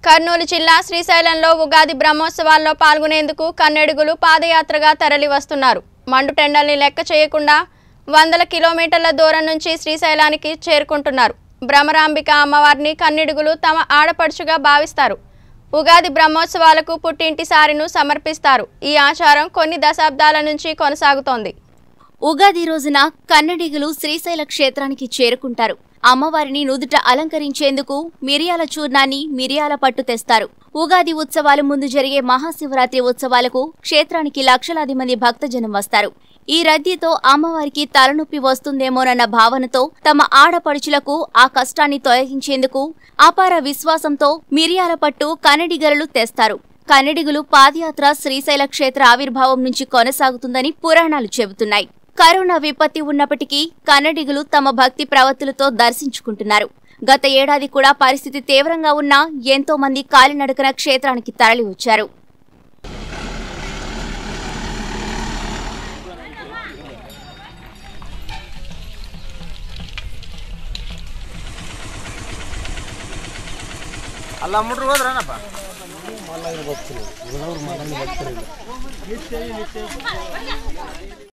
కర్నూలు జిల్లా శ్రీశైలంలో ఉగాది బ్రహ్మోత్సవాల్లో పాల్గొనేందుకు కన్నెడుగులు పాదయాత్రగా తరలి వస్తున్నారు మండుటెండల్ని లెక్క చేయకుండా వందల కిలోమీటర్ల దూరం నుంచి శ్రీశైలానికి చేరుకుంటున్నారు భ్రమరాంబిక అమ్మవారిని కన్నెడుగులు తమ ఆడపడుచుగా భావిస్తారు ఉగాది బ్రహ్మోత్సవాలకు పుట్టింటి సారిను సమర్పిస్తారు ఈ ఆచారం కొన్ని దశాబ్దాల నుంచి కొనసాగుతోంది ఉగాది రోజున కన్నడిగులు శ్రీశైల క్షేత్రానికి చేరుకుంటారు అమ్మవారిని నుదుట అలంకరించేందుకు మిరియాల చూర్ణాన్ని మిరియాల పట్టు తెస్తారు ఉగాది ఉత్సవాల ముందు జరిగే మహాశివరాత్రి ఉత్సవాలకు క్షేత్రానికి లక్షలాది మంది భక్తజనం వస్తారు ఈ రద్దీతో అమ్మవారికి తలనొప్పి వస్తుందేమోనన్న భావనతో తమ ఆడపడుచులకు ఆ కష్టాన్ని తొలగించేందుకు అపార విశ్వాసంతో మిరియాల పట్టు కన్నడిగరలు తెస్తారు కన్నడిగులు పాదయాత్ర శ్రీశైల క్షేత్ర ఆవిర్భావం నుంచి కొనసాగుతుందని పురాణాలు చెబుతున్నాయి కరోనా విపత్తి ఉన్నప్పటికీ కన్నడిగులు తమ భక్తి ప్రవత్తులతో దర్శించుకుంటున్నారు గత ఏడాది కూడా పరిస్థితి తీవ్రంగా ఉన్నా ఎంతో మంది కాలినడకన క్షేత్రానికి తరలి వచ్చారు ಅಲ್ಲ ಮುಟ್ರು ಹೋದ್ರನಪ್ಪ